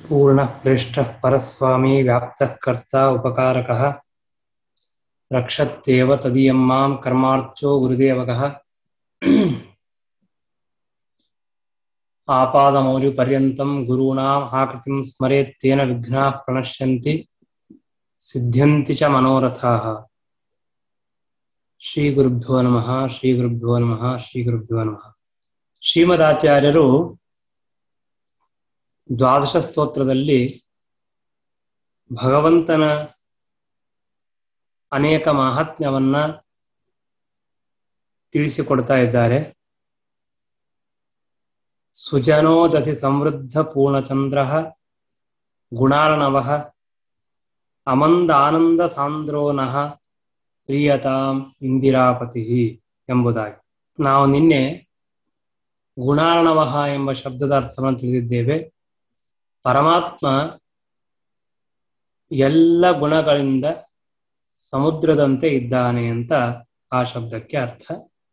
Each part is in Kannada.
पूर्णः प्रेष्ठः परस्वामी व्याप्तः कर्ता उपकारकः रक्षत्येव तदीयं मां कर्मार्चो गुरुदेवकः आपादमौलिपर्यन्तं गुरूणाम् आकृतिं स्मरेत्तेन विघ्नाः प्रणश्यन्ति सिद्ध्यन्ति च मनोरथाः ಶ್ರೀಗುರುಭ್ಯೋ ನಮಃ ಶ್ರೀಗುರುಭ್ಯೋ ನಮಃ ಶ್ರೀಗುರುಭ್ಯೋ ನಮಃ ಶ್ರೀಮದಾಚಾರ್ಯರು ದ್ವಾದಶ ಸ್ತೋತ್ರದಲ್ಲಿ ಭಗವಂತನ ಅನೇಕ ಮಹಾತ್ಮ್ಯವನ್ನ ತಿಳಿಸಿಕೊಡ್ತಾ ಇದ್ದಾರೆ ಸುಜನೋದತಿ ಸಮೃದ್ಧ ಪೂರ್ಣಚಂದ್ರ ಗುಣಾರ್ಣವ ಅಮಂದಾನಂದ ಸಾಂದ್ರೋನಃ ಪ್ರಿಯತಾಂ ಇಂದಿರಾಪತಿ ಎಂಬುದಾಗಿ ನಾವು ನಿನ್ನೆ ಗುಣಾರ್ಣವಹ ಎಂಬ ಶಬ್ದದ ಅರ್ಥವನ್ನು ತಿಳಿದಿದ್ದೇವೆ ಪರಮಾತ್ಮ ಎಲ್ಲ ಗುಣಗಳಿಂದ ಸಮುದ್ರದಂತೆ ಇದ್ದಾನೆ ಅಂತ ಆ ಶಬ್ದಕ್ಕೆ ಅರ್ಥ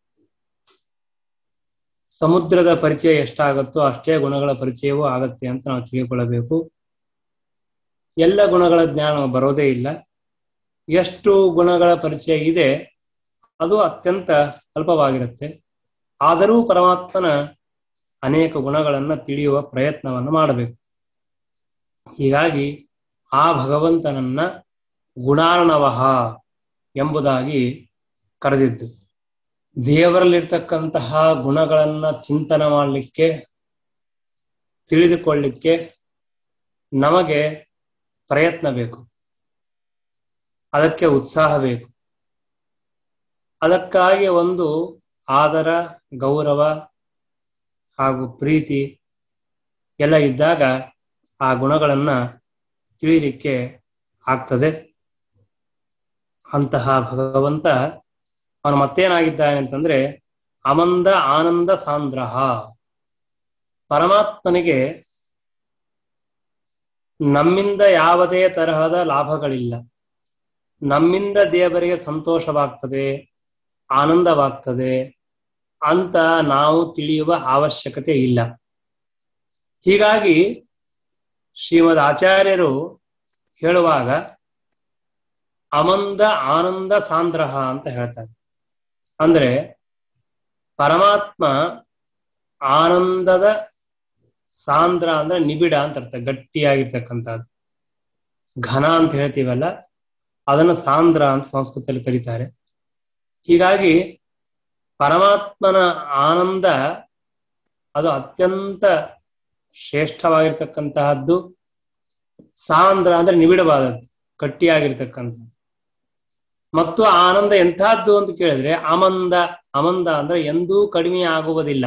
ಸಮುದ್ರದ ಪರಿಚಯ ಎಷ್ಟಾಗುತ್ತೋ ಅಷ್ಟೇ ಗುಣಗಳ ಪರಿಚಯವೂ ಆಗತ್ತೆ ಅಂತ ನಾವು ತಿಳಿದುಕೊಳ್ಳಬೇಕು ಎಲ್ಲ ಗುಣಗಳ ಜ್ಞಾನ ಬರೋದೇ ಇಲ್ಲ ಎಷ್ಟು ಗುಣಗಳ ಪರಿಚಯ ಇದೆ ಅದು ಅತ್ಯಂತ ಅಲ್ಪವಾಗಿರುತ್ತೆ ಆದರೂ ಪರಮಾತ್ಮನ ಅನೇಕ ಗುಣಗಳನ್ನು ತಿಳಿಯುವ ಪ್ರಯತ್ನವನ್ನು ಮಾಡಬೇಕು ಹೀಗಾಗಿ ಆ ಭಗವಂತನನ್ನ ಗುಣಾರ್ಣವಹ ಎಂಬುದಾಗಿ ಕರೆದಿದ್ದು ದೇವರಲ್ಲಿರ್ತಕ್ಕಂತಹ ಗುಣಗಳನ್ನ ಚಿಂತನೆ ಮಾಡಲಿಕ್ಕೆ ತಿಳಿದುಕೊಳ್ಳಿಕ್ಕೆ ನಮಗೆ ಪ್ರಯತ್ನ ಬೇಕು ಅದಕ್ಕೆ ಉತ್ಸಾಹ ಬೇಕು ಅದಕ್ಕಾಗಿ ಒಂದು ಆದರ ಗೌರವ ಹಾಗೂ ಪ್ರೀತಿ ಎಲ್ಲ ಇದ್ದಾಗ ಆ ಗುಣಗಳನ್ನ ತಿಳಿಲಿಕ್ಕೆ ಆಗ್ತದೆ ಅಂತಹ ಭಗವಂತ ಅವನು ಮತ್ತೇನಾಗಿದ್ದಾನೆ ಅಂತಂದ್ರೆ ಅಮಂದ ಆನಂದ ಸಾಂದ್ರಹ ಪರಮಾತ್ಮನಿಗೆ ನಮ್ಮಿಂದ ಯಾವುದೇ ತರಹದ ಲಾಭಗಳಿಲ್ಲ ನಮ್ಮಿಂದ ದೇವರಿಗೆ ಸಂತೋಷವಾಗ್ತದೆ ಆನಂದವಾಗ್ತದೆ ಅಂತ ನಾವು ತಿಳಿಯುವ ಅವಶ್ಯಕತೆ ಇಲ್ಲ ಹೀಗಾಗಿ ಶ್ರೀಮದ್ ಆಚಾರ್ಯರು ಹೇಳುವಾಗ ಅಮಂದ ಆನಂದ ಸಾಂದ್ರಹ ಅಂತ ಹೇಳ್ತಾರೆ ಅಂದ್ರೆ ಪರಮಾತ್ಮ ಆನಂದದ ಸಾಂದ್ರ ಅಂದ್ರೆ ನಿಬಿಡ ಅಂತ ಅರ್ಥ ಗಟ್ಟಿಯಾಗಿರ್ತಕ್ಕಂಥದ್ದು ಘನ ಅಂತ ಹೇಳ್ತೀವಲ್ಲ ಅದನ್ನು ಸಾಂದ್ರ ಅಂತ ಸಂಸ್ಕೃತದಲ್ಲಿ ಕರೀತಾರೆ ಹೀಗಾಗಿ ಪರಮಾತ್ಮನ ಆನಂದ ಅದು ಅತ್ಯಂತ ಶ್ರೇಷ್ಠವಾಗಿರ್ತಕ್ಕಂತಹದ್ದು ಸಾಂದ್ರ ಅಂದ್ರೆ ನಿಬಿಡವಾದದ್ದು ಗಟ್ಟಿಯಾಗಿರ್ತಕ್ಕಂಥದ್ದು ಮತ್ತು ಆನಂದ ಎಂಥದ್ದು ಅಂತ ಕೇಳಿದ್ರೆ ಅಮಂದ ಅಮಂದ ಅಂದ್ರೆ ಎಂದೂ ಕಡಿಮೆ ಆಗುವುದಿಲ್ಲ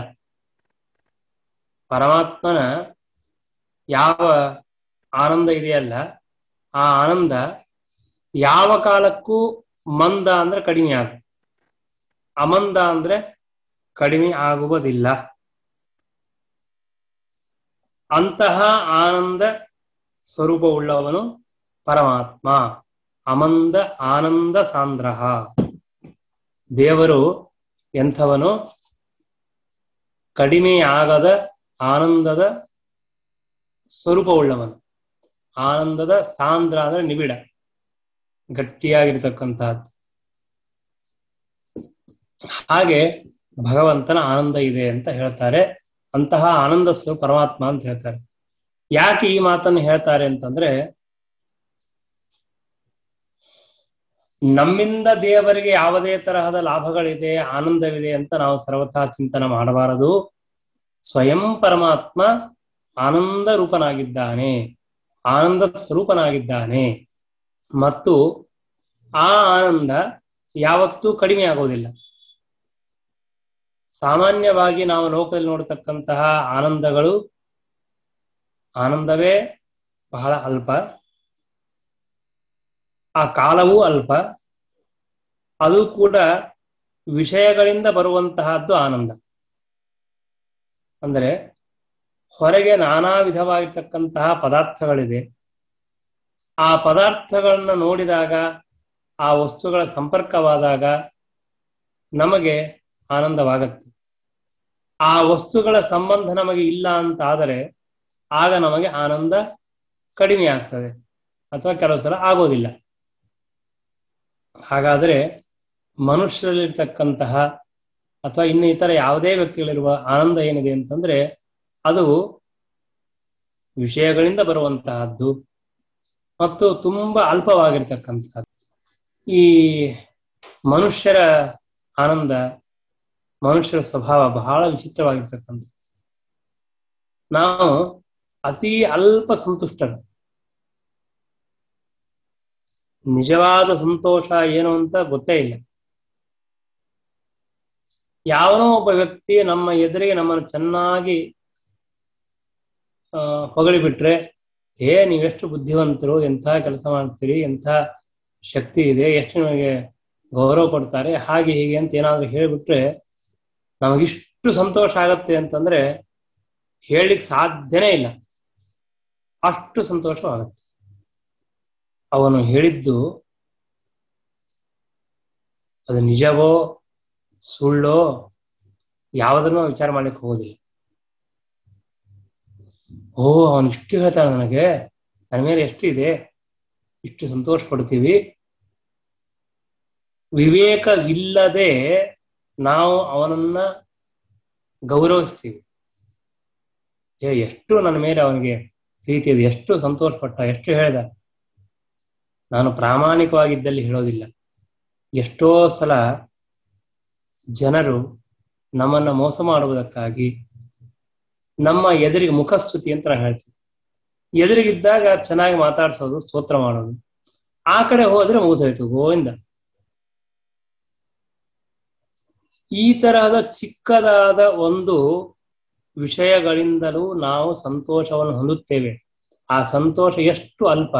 ಪರಮಾತ್ಮನ ಯಾವ ಆನಂದ ಇದೆಯಲ್ಲ ಆ ಆನಂದ ಯಾವ ಕಾಲಕ್ಕೂ ಮಂದ ಅಂದ್ರೆ ಕಡಿಮೆ ಆಗ ಅಮಂದ ಅಂದ್ರೆ ಕಡಿಮೆ ಆಗುವುದಿಲ್ಲ ಅಂತಹ ಆನಂದ ಸ್ವರೂಪವುಳ್ಳವನು ಪರಮಾತ್ಮ ಅಮಂದ ಆನಂದ ಸಾಂದ್ರಹ ದೇವರು ಎಂಥವನು ಕಡಿಮೆ ಆಗದ ಆನಂದದ ಸ್ವರೂಪವುಳ್ಳವನು ಆನಂದದ ಸಾಂದ್ರ ಅಂದ್ರೆ ನಿಬಿಡ ಗಟ್ಟಿಯಾಗಿರ್ತಕ್ಕಂತಹದ್ದು ಹಾಗೆ ಭಗವಂತನ ಆನಂದ ಇದೆ ಅಂತ ಹೇಳ್ತಾರೆ ಅಂತಹ ಆನಂದ ಸ್ವರೂಪ ಪರಮಾತ್ಮ ಅಂತ ಹೇಳ್ತಾರೆ ಯಾಕೆ ಈ ಮಾತನ್ನು ಹೇಳ್ತಾರೆ ಅಂತಂದ್ರೆ ನಮ್ಮಿಂದ ದೇವರಿಗೆ ಯಾವುದೇ ತರಹದ ಲಾಭಗಳಿದೆ ಆನಂದವಿದೆ ಅಂತ ನಾವು ಸರ್ವಥಾ ಚಿಂತನೆ ಮಾಡಬಾರದು ಸ್ವಯಂ ಪರಮಾತ್ಮ ಆನಂದ ರೂಪನಾಗಿದ್ದಾನೆ ಆನಂದ ಸ್ವರೂಪನಾಗಿದ್ದಾನೆ ಮತ್ತು ಆ ಆನಂದ ಯಾವತ್ತೂ ಕಡಿಮೆ ಆಗೋದಿಲ್ಲ ಸಾಮಾನ್ಯವಾಗಿ ನಾವು ಲೋಕದಲ್ಲಿ ನೋಡತಕ್ಕಂತಹ ಆನಂದಗಳು ಆನಂದವೇ ಬಹಳ ಅಲ್ಪ ಆ ಕಾಲವೂ ಅಲ್ಪ ಅದು ಕೂಡ ವಿಷಯಗಳಿಂದ ಬರುವಂತಹದ್ದು ಆನಂದ ಅಂದರೆ ಹೊರಗೆ ನಾನಾ ವಿಧವಾಗಿರ್ತಕ್ಕಂತಹ ಪದಾರ್ಥಗಳಿದೆ ಆ ಪದಾರ್ಥಗಳನ್ನ ನೋಡಿದಾಗ ಆ ವಸ್ತುಗಳ ಸಂಪರ್ಕವಾದಾಗ ನಮಗೆ ಆನಂದವಾಗತ್ತೆ ಆ ವಸ್ತುಗಳ ಸಂಬಂಧ ನಮಗೆ ಇಲ್ಲ ಅಂತ ಆದರೆ ಆಗ ನಮಗೆ ಆನಂದ ಕಡಿಮೆ ಆಗ್ತದೆ ಅಥವಾ ಕೆಲವು ಸಲ ಆಗೋದಿಲ್ಲ ಹಾಗಾದರೆ ಮನುಷ್ಯರಲ್ಲಿರ್ತಕ್ಕಂತಹ ಅಥವಾ ಇನ್ನು ಇತರ ಯಾವುದೇ ವ್ಯಕ್ತಿಗಳಿರುವ ಆನಂದ ಏನಿದೆ ಅಂತಂದ್ರೆ ಅದು ವಿಷಯಗಳಿಂದ ಬರುವಂತಹದ್ದು ಮತ್ತು ತುಂಬಾ ಅಲ್ಪವಾಗಿರ್ತಕ್ಕಂಥದ್ದು ಈ ಮನುಷ್ಯರ ಆನಂದ ಮನುಷ್ಯರ ಸ್ವಭಾವ ಬಹಳ ವಿಚಿತ್ರವಾಗಿರ್ತಕ್ಕಂಥದ್ದು ನಾವು ಅತಿ ಅಲ್ಪ ಸಂತುಷ್ಟರು ನಿಜವಾದ ಸಂತೋಷ ಏನು ಅಂತ ಗೊತ್ತೇ ಇಲ್ಲ ಯಾವನೋ ಒಬ್ಬ ವ್ಯಕ್ತಿ ನಮ್ಮ ಎದುರಿಗೆ ನಮ್ಮನ್ನು ಚೆನ್ನಾಗಿ ಹೊಗಳಿ ಬಿಟ್ರೆ ಏ ನೀವೆಷ್ಟು ಬುದ್ಧಿವಂತರು ಎಂಥ ಕೆಲಸ ಮಾಡ್ತೀರಿ ಎಂಥ ಶಕ್ತಿ ಇದೆ ಎಷ್ಟು ನಿಮಗೆ ಗೌರವ ಕೊಡ್ತಾರೆ ಹಾಗೆ ಹೀಗೆ ಅಂತ ಏನಾದ್ರು ಹೇಳಿಬಿಟ್ರೆ ನಮಗಿಷ್ಟು ಸಂತೋಷ ಆಗತ್ತೆ ಅಂತಂದ್ರೆ ಹೇಳಲಿಕ್ಕೆ ಸಾಧ್ಯನೇ ಇಲ್ಲ ಅಷ್ಟು ಸಂತೋಷವಾಗತ್ತೆ ಅವನು ಹೇಳಿದ್ದು ಅದು ನಿಜವೋ ಸುಳ್ಳೋ ಯಾವುದನ್ನು ವಿಚಾರ ಮಾಡ್ಲಿಕ್ಕೆ ಹೋಗೋದಿಲ್ಲ ಓ ಅವನು ಇಷ್ಟು ಹೇಳ್ತಾನೆ ನನಗೆ ನನ್ನ ಮೇಲೆ ಎಷ್ಟು ಇದೆ ಇಷ್ಟು ಸಂತೋಷ ಪಡ್ತೀವಿ ವಿವೇಕವಿಲ್ಲದೆ ನಾವು ಅವನನ್ನ ಗೌರವಿಸ್ತೀವಿ ಏ ಎಷ್ಟು ನನ್ನ ಮೇಲೆ ಅವನಿಗೆ ಪ್ರೀತಿ ಇದೆ ಎಷ್ಟು ಸಂತೋಷ ಪಟ್ಟ ಎಷ್ಟು ಹೇಳ್ದ ನಾನು ಪ್ರಾಮಾಣಿಕವಾಗಿದ್ದಲ್ಲಿ ಹೇಳೋದಿಲ್ಲ ಎಷ್ಟೋ ಸಲ ಜನರು ನಮ್ಮನ್ನ ಮೋಸ ಮಾಡುವುದಕ್ಕಾಗಿ ನಮ್ಮ ಎದುರಿಗೆ ಮುಖಸ್ತುತಿ ಅಂತ ನಾನು ಹೇಳ್ತೀನಿ ಎದುರಿಗಿದ್ದಾಗ ಚೆನ್ನಾಗಿ ಮಾತಾಡ್ಸೋದು ಸ್ತೋತ್ರ ಮಾಡೋದು ಆ ಕಡೆ ಹೋದ್ರೆ ಮುಗಿದೋಯ್ತು ಗೋವಿಂದ ಈ ತರಹದ ಚಿಕ್ಕದಾದ ಒಂದು ವಿಷಯಗಳಿಂದಲೂ ನಾವು ಸಂತೋಷವನ್ನು ಹೊಂದುತ್ತೇವೆ ಆ ಸಂತೋಷ ಎಷ್ಟು ಅಲ್ಪ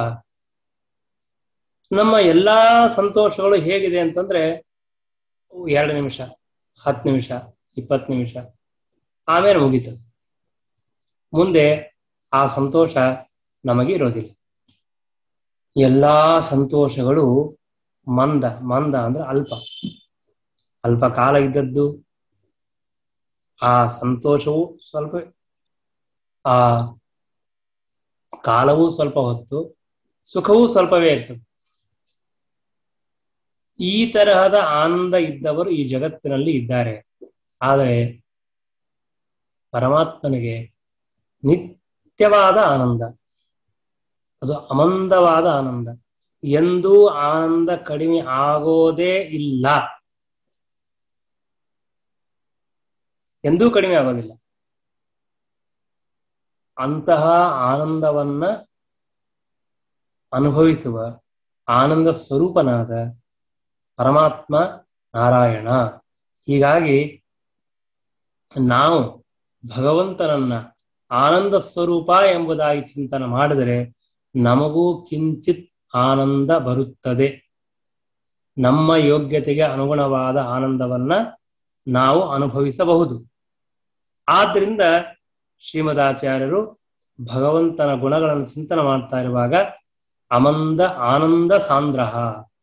ನಮ್ಮ ಎಲ್ಲಾ ಸಂತೋಷಗಳು ಹೇಗಿದೆ ಅಂತಂದ್ರೆ ಎರಡು ನಿಮಿಷ ಹತ್ತು ನಿಮಿಷ ಇಪ್ಪತ್ತು ನಿಮಿಷ ಆಮೇಲೆ ಮುಗೀತದೆ ಮುಂದೆ ಆ ಸಂತೋಷ ನಮಗೆ ಇರೋದಿಲ್ಲ ಎಲ್ಲಾ ಸಂತೋಷಗಳು ಮಂದ ಮಂದ ಅಂದ್ರೆ ಅಲ್ಪ ಅಲ್ಪ ಕಾಲ ಇದ್ದದ್ದು ಆ ಸಂತೋಷವು ಸ್ವಲ್ಪ ಆ ಕಾಲವೂ ಸ್ವಲ್ಪ ಹೊತ್ತು ಸುಖವೂ ಸ್ವಲ್ಪವೇ ಇರ್ತದೆ ಈ ತರಹದ ಆನಂದ ಇದ್ದವರು ಈ ಜಗತ್ತಿನಲ್ಲಿ ಇದ್ದಾರೆ ಆದರೆ ಪರಮಾತ್ಮನಿಗೆ ನಿತ್ಯವಾದ ಆನಂದ ಅದು ಅಮಂದವಾದ ಆನಂದ ಎಂದೂ ಆನಂದ ಕಡಿಮೆ ಆಗೋದೇ ಇಲ್ಲ ಎಂದೂ ಕಡಿಮೆ ಆಗೋದಿಲ್ಲ ಅಂತಹ ಆನಂದವನ್ನ ಅನುಭವಿಸುವ ಆನಂದ ಸ್ವರೂಪನಾದ ಪರಮಾತ್ಮ ನಾರಾಯಣ ಹೀಗಾಗಿ ನಾವು ಭಗವಂತನನ್ನ ಆನಂದ ಸ್ವರೂಪ ಎಂಬುದಾಗಿ ಚಿಂತನೆ ಮಾಡಿದರೆ ನಮಗೂ ಕಿಂಚಿತ್ ಆನಂದ ಬರುತ್ತದೆ ನಮ್ಮ ಯೋಗ್ಯತೆಗೆ ಅನುಗುಣವಾದ ಆನಂದವನ್ನ ನಾವು ಅನುಭವಿಸಬಹುದು ಆದ್ರಿಂದ ಶ್ರೀಮದಾಚಾರ್ಯರು ಭಗವಂತನ ಗುಣಗಳನ್ನು ಚಿಂತನೆ ಮಾಡ್ತಾ ಇರುವಾಗ ಅಮಂದ ಆನಂದ ಸಾಂದ್ರಹ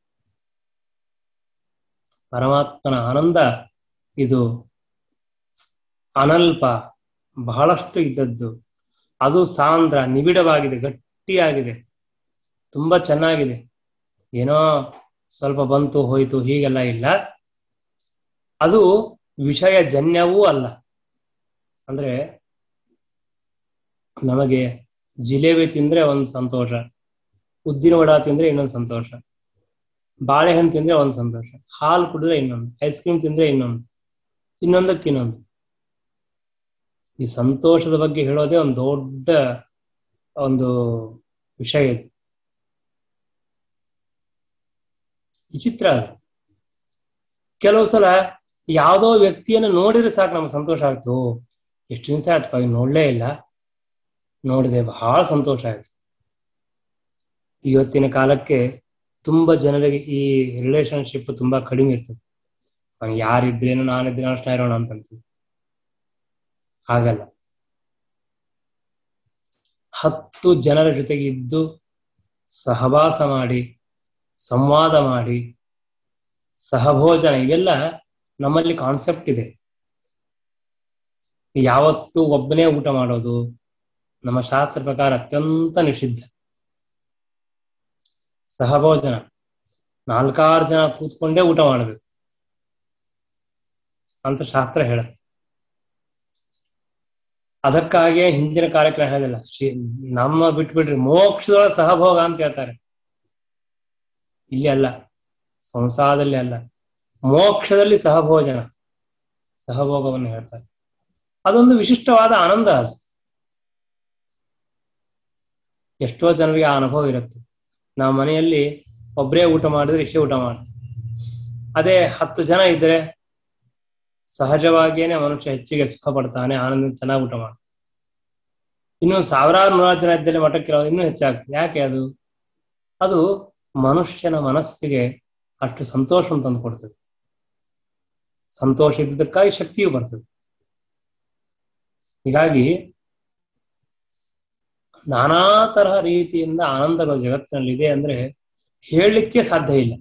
ಪರಮಾತ್ಮನ ಆನಂದ ಇದು ಅನಲ್ಪ ಬಹಳಷ್ಟು ಇದ್ದದ್ದು ಅದು ಸಾಂದ್ರ ನಿಬಿಡವಾಗಿದೆ ಗಟ್ಟಿಯಾಗಿದೆ ತುಂಬಾ ಚೆನ್ನಾಗಿದೆ ಏನೋ ಸ್ವಲ್ಪ ಬಂತು ಹೋಯ್ತು ಹೀಗೆಲ್ಲ ಇಲ್ಲ ಅದು ವಿಷಯ ಜನ್ಯವೂ ಅಲ್ಲ ಅಂದ್ರೆ ನಮಗೆ ಜಿಲೇಬಿ ತಿಂದ್ರೆ ಒಂದು ಸಂತೋಷ ಉದ್ದಿನ ವಡ ತಿಂದ್ರೆ ಇನ್ನೊಂದು ಸಂತೋಷ ಬಾಳೆಹಣ್ಣು ತಿಂದ್ರೆ ಒಂದು ಸಂತೋಷ ಹಾಲು ಕುಡಿದ್ರೆ ಇನ್ನೊಂದು ಐಸ್ ಕ್ರೀಮ್ ತಿಂದ್ರೆ ಇನ್ನೊಂದು ಇನ್ನೊಂದಕ್ಕೆ ಇನ್ನೊಂದು ಈ ಸಂತೋಷದ ಬಗ್ಗೆ ಹೇಳೋದೇ ಒಂದು ದೊಡ್ಡ ಒಂದು ವಿಷಯ ಇದು ವಿಚಿತ್ರ ಅದು ಕೆಲವು ಸಲ ಯಾವುದೋ ವ್ಯಕ್ತಿಯನ್ನು ನೋಡಿದ್ರೆ ಸಾಕು ನಮ್ಗೆ ಸಂತೋಷ ಆಯ್ತು ಎಷ್ಟು ದಿವಸ ಆಯ್ತು ನೋಡ್ಲೇ ಇಲ್ಲ ನೋಡಿದೆ ಬಹಳ ಸಂತೋಷ ಆಯ್ತು ಇವತ್ತಿನ ಕಾಲಕ್ಕೆ ತುಂಬಾ ಜನರಿಗೆ ಈ ರಿಲೇಶನ್ಶಿಪ್ ತುಂಬಾ ಕಡಿಮೆ ಇರ್ತದೆ ಅವ್ನು ಯಾರಿದ್ರೇನು ನಾನಿದ್ರೆ ಅಷ್ಟೇ ಇರೋಣ ಅಂತಂತೀವಿ ಹಾಗಲ್ಲ ಹತ್ತು ಜನರ ಜೊತೆಗೆ ಇದ್ದು ಸಹವಾಸ ಮಾಡಿ ಸಂವಾದ ಮಾಡಿ ಸಹಭೋಜನ ಇವೆಲ್ಲ ನಮ್ಮಲ್ಲಿ ಕಾನ್ಸೆಪ್ಟ್ ಇದೆ ಯಾವತ್ತು ಒಬ್ಬನೇ ಊಟ ಮಾಡೋದು ನಮ್ಮ ಶಾಸ್ತ್ರ ಪ್ರಕಾರ ಅತ್ಯಂತ ನಿಷಿದ್ಧ ಸಹಭೋಜನ ನಾಲ್ಕಾರು ಜನ ಕೂತ್ಕೊಂಡೇ ಊಟ ಮಾಡಬೇಕು ಅಂತ ಶಾಸ್ತ್ರ ಹೇಳುತ್ತೆ ಅದಕ್ಕಾಗಿಯೇ ಹಿಂದಿನ ಕಾರ್ಯಕ್ರಮ ಹೇಳಿಲ್ಲ ಶ್ರೀ- ನಮ್ಮ ಬಿಟ್ಬಿಡ್ರಿ ಮೋಕ್ಷದೊಳಗೆ ಸಹಭೋಗ ಅಂತ ಹೇಳ್ತಾರೆ ಇಲ್ಲಿ ಅಲ್ಲ ಸಂಸಾರದಲ್ಲಿ ಅಲ್ಲ ಮೋಕ್ಷದಲ್ಲಿ ಸಹಭೋಜನ ಸಹಭೋಗವನ್ನು ಹೇಳ್ತಾರೆ ಅದೊಂದು ವಿಶಿಷ್ಟವಾದ ಆನಂದ ಅದು ಎಷ್ಟೋ ಜನರಿಗೆ ಆ ಅನುಭವ ಇರುತ್ತೆ ನಾವು ಮನೆಯಲ್ಲಿ ಒಬ್ಬರೇ ಊಟ ಮಾಡಿದ್ರೆ ಇಷ್ಟೇ ಊಟ ಮಾಡ್ತೀವಿ ಅದೇ ಹತ್ತು ಜನ ಇದ್ರೆ ಸಹಜವಾಗಿಯೇನೆ ಮನುಷ್ಯ ಹೆಚ್ಚಿಗೆ ಸುಖ ಪಡ್ತಾನೆ ಆನಂದ ಚೆನ್ನಾಗಿ ಊಟ ಮಾಡ್ತಾನೆ ಇನ್ನು ಸಾವಿರಾರು ನೂರಾರು ಜನ ಇದ್ದಲ್ಲಿ ಮಠಕ್ಕೆ ಇನ್ನೂ ಹೆಚ್ಚಾಗ್ತದೆ ಯಾಕೆ ಅದು ಅದು ಮನುಷ್ಯನ ಮನಸ್ಸಿಗೆ ಅಷ್ಟು ಸಂತೋಷವನ್ನು ತಂದು ಕೊಡ್ತದೆ ಸಂತೋಷ ಇದ್ದಕ್ಕಾಗಿ ಶಕ್ತಿಯು ಬರ್ತದೆ ಹೀಗಾಗಿ ನಾನಾ ತರಹ ರೀತಿಯಿಂದ ಆನಂದಗಳು ಜಗತ್ತಿನಲ್ಲಿ ಇದೆ ಅಂದ್ರೆ ಹೇಳಲಿಕ್ಕೆ ಸಾಧ್ಯ ಇಲ್ಲ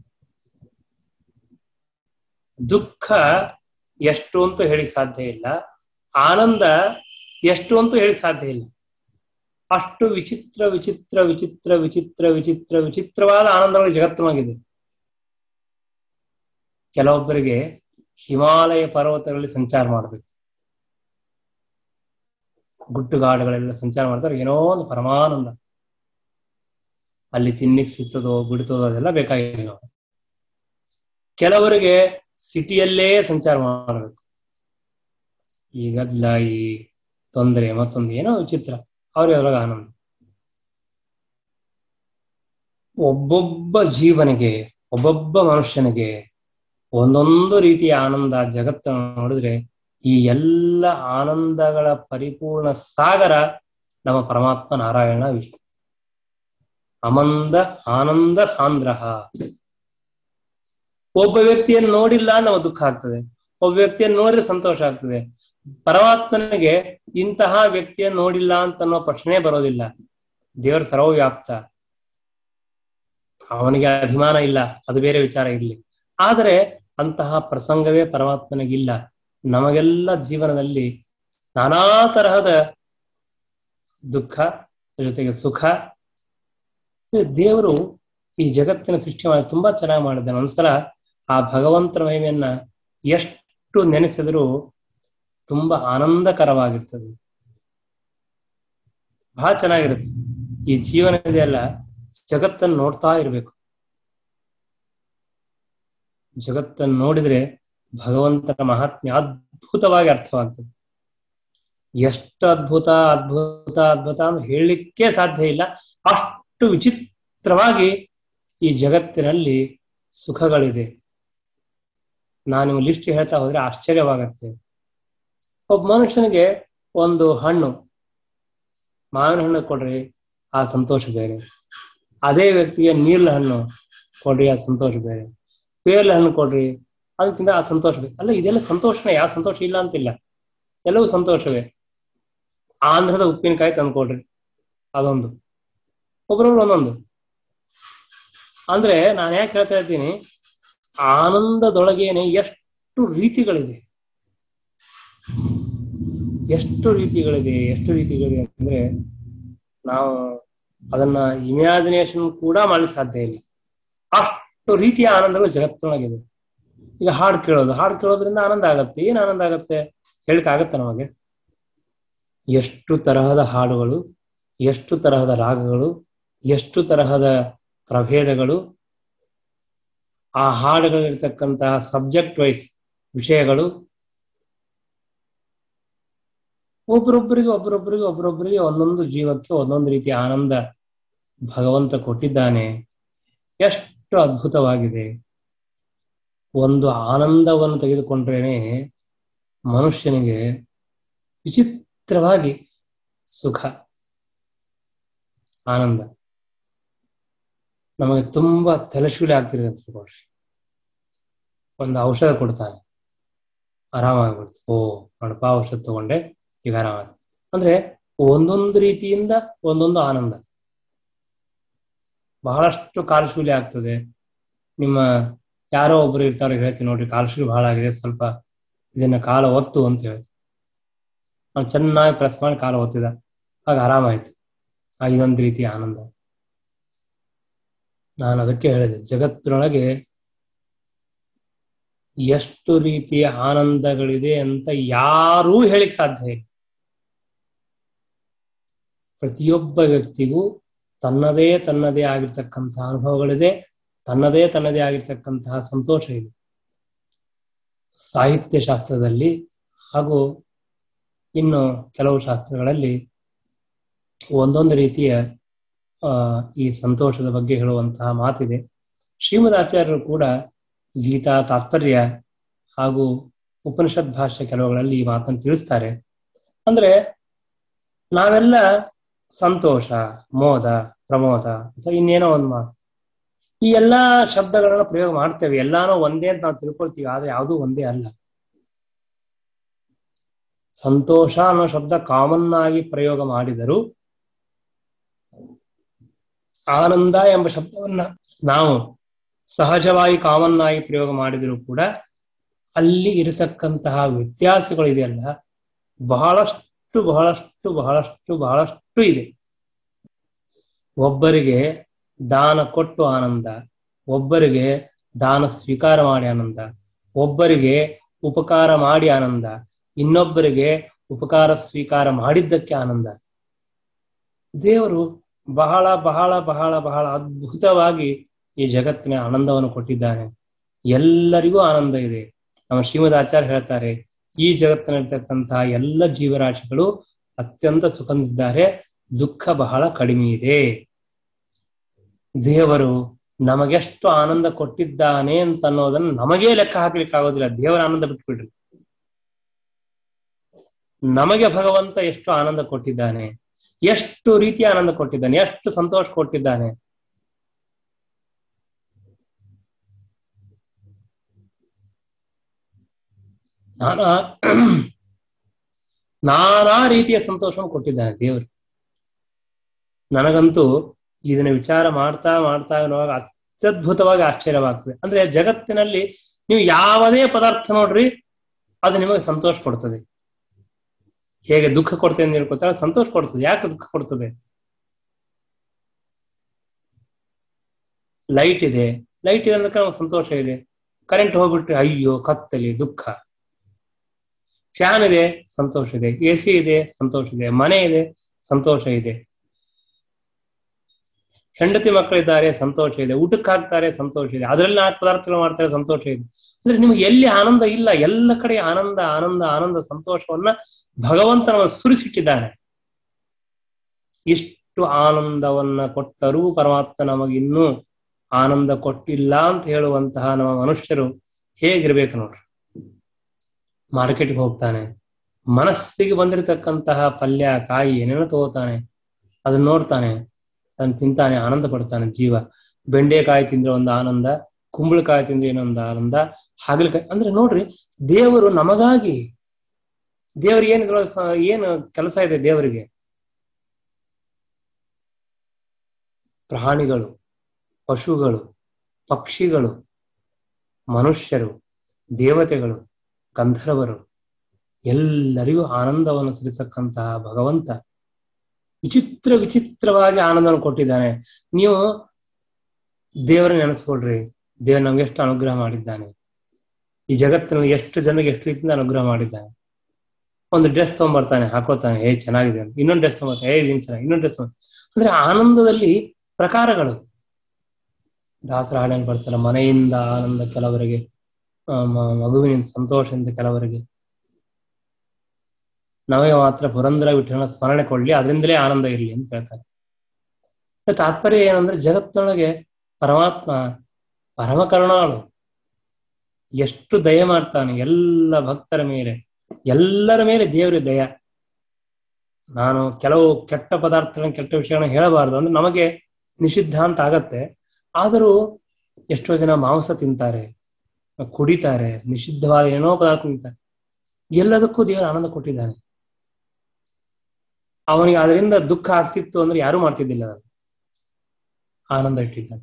ದುಃಖ ಎಷ್ಟು ಅಂತೂ ಹೇಳಿ ಸಾಧ್ಯ ಇಲ್ಲ ಆನಂದ ಎಷ್ಟು ಅಂತೂ ಹೇಳಿ ಸಾಧ್ಯ ಇಲ್ಲ ಅಷ್ಟು ವಿಚಿತ್ರ ವಿಚಿತ್ರ ವಿಚಿತ್ರ ವಿಚಿತ್ರ ವಿಚಿತ್ರ ವಿಚಿತ್ರವಾದ ಆನಂದಗಳು ಜಗತ್ತಿನೊಳಗಿದೆ ಕೆಲವೊಬ್ಬರಿಗೆ ಹಿಮಾಲಯ ಪರ್ವತಗಳಲ್ಲಿ ಸಂಚಾರ ಮಾಡಬೇಕು ಗುಡ್ಡುಗಾಡುಗಳೆಲ್ಲ ಸಂಚಾರ ಮಾಡ್ತಾರೆ ಏನೋ ಒಂದು ಪರಮಾನಂದ ಅಲ್ಲಿ ತಿನ್ನಿಕ್ ಸಿಗ್ತದೋ ಬಿಡ್ತದೋ ಅದೆಲ್ಲ ಬೇಕಾಗಿಲ್ಲ ಕೆಲವರಿಗೆ ಸಿಟಿಯಲ್ಲೇ ಸಂಚಾರ ಮಾಡಬೇಕು ಈ ಗದ್ದಲ ಈ ತೊಂದರೆ ಮತ್ತೊಂದು ಏನೋ ವಿಚಿತ್ರ ಅವ್ರಿಗೆ ಅದ್ರೊಳಗೆ ಆನಂದ ಒಬ್ಬೊಬ್ಬ ಜೀವನಿಗೆ ಒಬ್ಬೊಬ್ಬ ಮನುಷ್ಯನಿಗೆ ಒಂದೊಂದು ರೀತಿಯ ಆನಂದ ಜಗತ್ತನ್ನು ನೋಡಿದ್ರೆ ಈ ಎಲ್ಲ ಆನಂದಗಳ ಪರಿಪೂರ್ಣ ಸಾಗರ ನಮ್ಮ ಪರಮಾತ್ಮ ನಾರಾಯಣ ವಿಷ್ಣು ಅಮಂದ ಆನಂದ ಸಾಂದ್ರಹ ಒಬ್ಬ ವ್ಯಕ್ತಿಯನ್ನು ನೋಡಿಲ್ಲ ನಮ್ಮ ದುಃಖ ಆಗ್ತದೆ ಒಬ್ಬ ವ್ಯಕ್ತಿಯನ್ನು ನೋಡಿದ್ರೆ ಸಂತೋಷ ಆಗ್ತದೆ ಪರಮಾತ್ಮನಿಗೆ ಇಂತಹ ವ್ಯಕ್ತಿಯನ್ನು ನೋಡಿಲ್ಲ ಅಂತ ಅನ್ನೋ ಪ್ರಶ್ನೆ ಬರೋದಿಲ್ಲ ದೇವರ ಸರ್ವವ್ಯಾಪ್ತ ಅವನಿಗೆ ಅಭಿಮಾನ ಇಲ್ಲ ಅದು ಬೇರೆ ವಿಚಾರ ಇರಲಿ ಆದರೆ ಅಂತಹ ಪ್ರಸಂಗವೇ ಪರಮಾತ್ಮನಿಗಿಲ್ಲ ನಮಗೆಲ್ಲ ಜೀವನದಲ್ಲಿ ನಾನಾ ತರಹದ ದುಃಖ ಜೊತೆಗೆ ಸುಖ ದೇವರು ಈ ಜಗತ್ತಿನ ಸೃಷ್ಟಿ ಮಾಡಿ ತುಂಬಾ ಚೆನ್ನಾಗಿ ಮಾಡಿದ್ದಾನೆ ಒಂದ್ಸಲ ಆ ಭಗವಂತನ ಮಹಿಮೆಯನ್ನ ಎಷ್ಟು ನೆನೆಸಿದರೂ ತುಂಬಾ ಆನಂದಕರವಾಗಿರ್ತದೆ ಬಹಳ ಚೆನ್ನಾಗಿರುತ್ತೆ ಈ ಜೀವನ ಇದೆಯಲ್ಲ ಜಗತ್ತನ್ನು ನೋಡ್ತಾ ಇರ್ಬೇಕು ಜಗತ್ತನ್ನು ನೋಡಿದ್ರೆ ಭಗವಂತನ ಮಹಾತ್ಮ್ಯ ಅದ್ಭುತವಾಗಿ ಅರ್ಥವಾಗ್ತದೆ ಎಷ್ಟು ಅದ್ಭುತ ಅದ್ಭುತ ಅದ್ಭುತ ಅಂತ ಹೇಳಲಿಕ್ಕೆ ಸಾಧ್ಯ ಇಲ್ಲ ಅಷ್ಟು ವಿಚಿತ್ರವಾಗಿ ಈ ಜಗತ್ತಿನಲ್ಲಿ ಸುಖಗಳಿದೆ ನಾನು ಲಿಸ್ಟ್ ಹೇಳ್ತಾ ಹೋದ್ರೆ ಆಶ್ಚರ್ಯವಾಗತ್ತೆ ಒಬ್ಬ ಮನುಷ್ಯನಿಗೆ ಒಂದು ಹಣ್ಣು ಮಾವಿನ ಹಣ್ಣು ಕೊಡ್ರಿ ಆ ಸಂತೋಷ ಬೇರೆ ಅದೇ ವ್ಯಕ್ತಿಗೆ ನೀರ್ಲ ಹಣ್ಣು ಕೊಡ್ರಿ ಆ ಸಂತೋಷ ಬೇರೆ ಪೇರ್ಲ ಹಣ್ಣು ಕೊಡ್ರಿ ಅದಕ್ಕಿಂತ ಆ ಸಂತೋಷ ಬೇರೆ ಅಲ್ಲ ಇದೆಲ್ಲ ಸಂತೋಷನೇ ಯಾವ ಸಂತೋಷ ಇಲ್ಲ ಅಂತಿಲ್ಲ ಎಲ್ಲವೂ ಸಂತೋಷವೇ ಆಂಧ್ರದ ಉಪ್ಪಿನಕಾಯಿ ತಂದ್ಕೊಡ್ರಿ ಅದೊಂದು ಒಬ್ರೊಬ್ರು ಒಂದೊಂದು ಅಂದ್ರೆ ನಾನು ಯಾಕೆ ಹೇಳ್ತಾ ಇದ್ದೀನಿ ಆನಂದದೊಳಗೇನೆ ಎಷ್ಟು ರೀತಿಗಳಿದೆ ಎಷ್ಟು ರೀತಿಗಳಿದೆ ಎಷ್ಟು ರೀತಿಗಳಿದೆ ಅಂದ್ರೆ ನಾವು ಅದನ್ನ ಇಮ್ಯಾಜಿನೇಷನ್ ಕೂಡ ಮಾಡಲಿಕ್ಕೆ ಸಾಧ್ಯ ಇಲ್ಲ ಅಷ್ಟು ರೀತಿಯ ಆನಂದಗಳು ಜಗತ್ತಿನೊಳಗಿದೆ ಈಗ ಹಾಡು ಕೇಳೋದು ಹಾಡು ಕೇಳೋದ್ರಿಂದ ಆನಂದ ಆಗತ್ತೆ ಏನ್ ಆನಂದ ಆಗತ್ತೆ ಹೇಳಿಕ್ ಆಗತ್ತೆ ನಮಗೆ ಎಷ್ಟು ತರಹದ ಹಾಡುಗಳು ಎಷ್ಟು ತರಹದ ರಾಗಗಳು ಎಷ್ಟು ತರಹದ ಪ್ರಭೇದಗಳು ಆ ಹಾಡುಗಳಿರ್ತಕ್ಕಂತಹ ಸಬ್ಜೆಕ್ಟ್ ವೈಸ್ ವಿಷಯಗಳು ಒಬ್ರೊಬ್ಬರಿಗೆ ಒಬ್ರೊಬ್ಬರಿಗೆ ಒಬ್ರೊಬ್ಬರಿಗೆ ಒಂದೊಂದು ಜೀವಕ್ಕೆ ಒಂದೊಂದು ರೀತಿಯ ಆನಂದ ಭಗವಂತ ಕೊಟ್ಟಿದ್ದಾನೆ ಎಷ್ಟು ಅದ್ಭುತವಾಗಿದೆ ಒಂದು ಆನಂದವನ್ನು ತೆಗೆದುಕೊಂಡ್ರೇನೆ ಮನುಷ್ಯನಿಗೆ ವಿಚಿತ್ರವಾಗಿ ಸುಖ ಆನಂದ ನಮಗೆ ತುಂಬಾ ತಲೆಶೂಲಿ ಆಗ್ತಿದೆ ಅಂತ ತಿಳ್ಕೊಳ್ರಿ ಒಂದು ಔಷಧ ಕೊಡ್ತಾನೆ ಆರಾಮಾಗ್ಬಿಡ್ತು ಓ ನೋಡಪ್ಪ ಔಷಧ ತಗೊಂಡೆ ಈಗ ಆರಾಮ ಅಂದ್ರೆ ಒಂದೊಂದು ರೀತಿಯಿಂದ ಒಂದೊಂದು ಆನಂದ ಬಹಳಷ್ಟು ಕಾಲಶೂಲಿ ಆಗ್ತದೆ ನಿಮ್ಮ ಯಾರೋ ಒಬ್ರು ಇರ್ತಾರೆ ಹೇಳ್ತೀನಿ ನೋಡ್ರಿ ಕಾಲಶೂಲಿ ಬಹಳ ಆಗಿದೆ ಸ್ವಲ್ಪ ಇದನ್ನ ಕಾಲ ಒತ್ತು ಅಂತ ಹೇಳಿ ಅವ್ನು ಚೆನ್ನಾಗಿ ಪ್ರೆಸ್ ಮಾಡಿ ಕಾಲ ಒತ್ತಿದ ಆಗ ಆರಾಮಾಯ್ತು ಆ ಇದೊಂದು ರೀತಿಯ ಆನಂದ ನಾನು ಅದಕ್ಕೆ ಹೇಳಿದೆ ಜಗತ್ತಿನೊಳಗೆ ಎಷ್ಟು ರೀತಿಯ ಆನಂದಗಳಿದೆ ಅಂತ ಯಾರೂ ಹೇಳಿಕ್ ಸಾಧ್ಯ ಇಲ್ಲ ಪ್ರತಿಯೊಬ್ಬ ವ್ಯಕ್ತಿಗೂ ತನ್ನದೇ ತನ್ನದೇ ಆಗಿರ್ತಕ್ಕಂತಹ ಅನುಭವಗಳಿದೆ ತನ್ನದೇ ತನ್ನದೇ ಆಗಿರ್ತಕ್ಕಂತಹ ಸಂತೋಷ ಇದೆ ಸಾಹಿತ್ಯ ಶಾಸ್ತ್ರದಲ್ಲಿ ಹಾಗೂ ಇನ್ನು ಕೆಲವು ಶಾಸ್ತ್ರಗಳಲ್ಲಿ ಒಂದೊಂದು ರೀತಿಯ ಆ ಈ ಸಂತೋಷದ ಬಗ್ಗೆ ಹೇಳುವಂತಹ ಮಾತಿದೆ ಶ್ರೀಮದ್ ಆಚಾರ್ಯರು ಕೂಡ ಗೀತಾ ತಾತ್ಪರ್ಯ ಹಾಗೂ ಉಪನಿಷತ್ ಭಾಷೆ ಕೆಲವುಗಳಲ್ಲಿ ಈ ಮಾತನ್ನು ತಿಳಿಸ್ತಾರೆ ಅಂದ್ರೆ ನಾವೆಲ್ಲ ಸಂತೋಷ ಮೋದ ಪ್ರಮೋದ ಅಥವಾ ಇನ್ನೇನೋ ಒಂದು ಮಾತು ಈ ಎಲ್ಲಾ ಶಬ್ದಗಳನ್ನ ಪ್ರಯೋಗ ಮಾಡ್ತೇವೆ ಎಲ್ಲಾನು ಒಂದೇ ಅಂತ ನಾವು ತಿಳ್ಕೊಳ್ತೀವಿ ಆದ್ರೆ ಯಾವುದೂ ಒಂದೇ ಅಲ್ಲ ಸಂತೋಷ ಅನ್ನೋ ಶಬ್ದ ಕಾಮನ್ ಆಗಿ ಪ್ರಯೋಗ ಮಾಡಿದರು ಆನಂದ ಎಂಬ ಶಬ್ದವನ್ನ ನಾವು ಸಹಜವಾಗಿ ಕಾಮನ್ ಆಗಿ ಪ್ರಯೋಗ ಮಾಡಿದರೂ ಕೂಡ ಅಲ್ಲಿ ಇರತಕ್ಕಂತಹ ವ್ಯತ್ಯಾಸಗಳಿದೆಯಲ್ಲ ಬಹಳಷ್ಟು ಬಹಳಷ್ಟು ಬಹಳಷ್ಟು ಬಹಳಷ್ಟು ಇದೆ ಒಬ್ಬರಿಗೆ ದಾನ ಕೊಟ್ಟು ಆನಂದ ಒಬ್ಬರಿಗೆ ದಾನ ಸ್ವೀಕಾರ ಮಾಡಿ ಆನಂದ ಒಬ್ಬರಿಗೆ ಉಪಕಾರ ಮಾಡಿ ಆನಂದ ಇನ್ನೊಬ್ಬರಿಗೆ ಉಪಕಾರ ಸ್ವೀಕಾರ ಮಾಡಿದ್ದಕ್ಕೆ ಆನಂದ ದೇವರು ಬಹಳ ಬಹಳ ಬಹಳ ಬಹಳ ಅದ್ಭುತವಾಗಿ ಈ ಜಗತ್ತಿನ ಆನಂದವನ್ನು ಕೊಟ್ಟಿದ್ದಾನೆ ಎಲ್ಲರಿಗೂ ಆನಂದ ಇದೆ ನಮ್ಮ ಶ್ರೀಮದ್ ಆಚಾರ್ಯ ಹೇಳ್ತಾರೆ ಈ ಜಗತ್ತಿನಲ್ಲಿರ್ತಕ್ಕಂತಹ ಎಲ್ಲ ಜೀವರಾಶಿಗಳು ಅತ್ಯಂತ ಸುಖಂದಿದ್ದಾರೆ ದುಃಖ ಬಹಳ ಕಡಿಮೆ ಇದೆ ದೇವರು ನಮಗೆಷ್ಟು ಆನಂದ ಕೊಟ್ಟಿದ್ದಾನೆ ಅಂತ ಅನ್ನೋದನ್ನ ನಮಗೇ ಲೆಕ್ಕ ಹಾಕ್ಲಿಕ್ಕೆ ಆಗೋದಿಲ್ಲ ದೇವರ ಆನಂದ ಬಿಟ್ಬಿಡ್ರಿ ನಮಗೆ ಭಗವಂತ ಎಷ್ಟು ಆನಂದ ಕೊಟ್ಟಿದ್ದಾನೆ ಎಷ್ಟು ರೀತಿಯ ಆನಂದ ಕೊಟ್ಟಿದ್ದಾನೆ ಎಷ್ಟು ಸಂತೋಷ ಕೊಟ್ಟಿದ್ದಾನೆ ನಾನಾ ನಾನಾ ರೀತಿಯ ಸಂತೋಷವನ್ನು ಕೊಟ್ಟಿದ್ದಾನೆ ದೇವರು ನನಗಂತೂ ಇದನ್ನ ವಿಚಾರ ಮಾಡ್ತಾ ಮಾಡ್ತಾ ಇರುವಾಗ ಅತ್ಯದ್ಭುತವಾಗಿ ಆಶ್ಚರ್ಯವಾಗ್ತದೆ ಅಂದ್ರೆ ಜಗತ್ತಿನಲ್ಲಿ ನೀವು ಯಾವುದೇ ಪದಾರ್ಥ ನೋಡ್ರಿ ಅದು ನಿಮಗೆ ಸಂತೋಷ ಕೊಡ್ತದೆ ಹೇಗೆ ದುಃಖ ಕೊಡ್ತದೆ ಅಂತ ಹೇಳ್ಕೊತಾರೆ ಸಂತೋಷ ಕೊಡ್ತದೆ ಯಾಕೆ ದುಃಖ ಕೊಡ್ತದೆ ಲೈಟ್ ಇದೆ ಲೈಟ್ ಇದೆ ಅಂದ್ರೆ ನಮ್ಗೆ ಸಂತೋಷ ಇದೆ ಕರೆಂಟ್ ಹೋಗ್ಬಿಟ್ರೆ ಅಯ್ಯೋ ಕತ್ತಲಿ ದುಃಖ ಫ್ಯಾನ್ ಇದೆ ಸಂತೋಷ ಇದೆ ಎ ಸಿ ಇದೆ ಸಂತೋಷ ಇದೆ ಮನೆ ಇದೆ ಸಂತೋಷ ಇದೆ ಹೆಂಡತಿ ಮಕ್ಕಳಿದ್ದಾರೆ ಸಂತೋಷ ಇದೆ ಊಟಕ್ಕೆ ಹಾಕ್ತಾರೆ ಸಂತೋಷ ಇದೆ ಅದರಲ್ಲಿ ನಾಲ್ಕು ಪದಾರ್ಥಗಳು ಮಾಡ್ತಾರೆ ಸಂತೋಷ ಇದೆ ಅಂದ್ರೆ ನಿಮ್ಗೆ ಎಲ್ಲಿ ಆನಂದ ಇಲ್ಲ ಎಲ್ಲ ಕಡೆ ಆನಂದ ಆನಂದ ಆನಂದ ಸಂತೋಷವನ್ನ ಭಗವಂತ ನಮ್ಮ ಸುರಿಸಿಟ್ಟಿದ್ದಾನೆ ಇಷ್ಟು ಆನಂದವನ್ನ ಕೊಟ್ಟರೂ ಪರಮಾತ್ಮ ನಮಗೆ ಇನ್ನೂ ಆನಂದ ಕೊಟ್ಟಿಲ್ಲ ಅಂತ ಹೇಳುವಂತಹ ನಮ್ಮ ಮನುಷ್ಯರು ಹೇಗಿರ್ಬೇಕು ನೋಡ್ರಿ ಮಾರ್ಕೆಟ್ಗೆ ಹೋಗ್ತಾನೆ ಮನಸ್ಸಿಗೆ ಬಂದಿರತಕ್ಕಂತಹ ಪಲ್ಯ ಕಾಯಿ ಏನೇನೋ ತಗೋತಾನೆ ಅದನ್ನ ನೋಡ್ತಾನೆ ಅದನ್ನ ತಿಂತಾನೆ ಆನಂದ ಪಡ್ತಾನೆ ಜೀವ ಬೆಂಡೆಕಾಯಿ ತಿಂದ್ರೆ ಒಂದು ಆನಂದ ಕುಂಬಳಕಾಯಿ ತಿಂದ್ರೆ ಏನೊಂದು ಆನಂದ ಹಾಗಲಕಾಯಿ ಅಂದ್ರೆ ನೋಡ್ರಿ ದೇವರು ನಮಗಾಗಿ ದೇವರಿಗೆ ಏನ್ ಏನು ಕೆಲಸ ಇದೆ ದೇವರಿಗೆ ಪ್ರಾಣಿಗಳು ಪಶುಗಳು ಪಕ್ಷಿಗಳು ಮನುಷ್ಯರು ದೇವತೆಗಳು ಗಂಧರ್ವರು ಎಲ್ಲರಿಗೂ ಆನಂದವನ್ನು ಸುರಿತಕ್ಕಂತಹ ಭಗವಂತ ವಿಚಿತ್ರ ವಿಚಿತ್ರವಾಗಿ ಆನಂದವನ್ನು ಕೊಟ್ಟಿದ್ದಾನೆ ನೀವು ದೇವರ ನೆನೆಸ್ಕೊಳ್ರಿ ದೇವರು ನಮ್ಗೆ ಎಷ್ಟು ಅನುಗ್ರಹ ಮಾಡಿದ್ದಾನೆ ಈ ಜಗತ್ತಿನಲ್ಲಿ ಎಷ್ಟು ಜನರಿಗೆ ಎಷ್ಟು ರೀತಿಯಿಂದ ಅನುಗ್ರಹ ಮಾಡಿದ್ದಾನೆ ಒಂದು ಡ್ರೆಸ್ ತಗೊಂಡ್ಬರ್ತಾನೆ ಹಾಕೋತಾನೆ ಏ ಚೆನ್ನಾಗಿದೆ ಅಂತ ಇನ್ನೊಂದು ಡ್ರೆಸ್ ತಗೊಂಡ್ಬರ್ತಾನೆ ಏ ಇದೇನು ಚೆನ್ನಾಗಿ ಇನ್ನೊಂದು ಡ್ರೆಸ್ ಅಂದ್ರೆ ಆನಂದದಲ್ಲಿ ಪ್ರಕಾರಗಳು ದಾಸರ ಹಾಡಲ್ಲಿ ಬರ್ತಾರೆ ಮನೆಯಿಂದ ಆನಂದ ಕೆಲವರಿಗೆ ಮಗುವಿನಿಂದ ಸಂತೋಷದಿಂದ ಕೆಲವರಿಗೆ ನಮಗೆ ಮಾತ್ರ ಪುರಂದರ ವಿಠಲನ ಸ್ಮರಣೆ ಕೊಡ್ಲಿ ಅದರಿಂದಲೇ ಆನಂದ ಇರಲಿ ಅಂತ ಹೇಳ್ತಾರೆ ತಾತ್ಪರ್ಯ ಏನಂದ್ರೆ ಜಗತ್ತಿನೊಳಗೆ ಪರಮಾತ್ಮ ಪರಮ ಕರುಣಾಳು ಎಷ್ಟು ದಯ ಮಾಡ್ತಾನೆ ಎಲ್ಲ ಭಕ್ತರ ಮೇಲೆ ಎಲ್ಲರ ಮೇಲೆ ದೇವರ ದಯ ನಾನು ಕೆಲವು ಕೆಟ್ಟ ಪದಾರ್ಥಗಳನ್ನ ಕೆಟ್ಟ ವಿಷಯಗಳನ್ನ ಹೇಳಬಾರದು ಅಂದ್ರೆ ನಮಗೆ ನಿಷಿದ್ಧ ಅಂತ ಆಗತ್ತೆ ಆದರೂ ಎಷ್ಟೋ ಜನ ಮಾಂಸ ತಿಂತಾರೆ ಕುಡಿತಾರೆ ನಿಷಿದ್ಧವಾದ ಏನೋ ಪದಾರ್ಥ ತಿಂತಾರೆ ಎಲ್ಲದಕ್ಕೂ ದೇವರು ಆನಂದ ಕೊಟ್ಟಿದ್ದಾನೆ ಅವನಿಗೆ ಅದರಿಂದ ದುಃಖ ಆಗ್ತಿತ್ತು ಅಂದ್ರೆ ಯಾರು ಮಾಡ್ತಿದ್ದಿಲ್ಲ ಅದನ್ನು ಆನಂದ ಇಟ್ಟಿದ್ದಾನೆ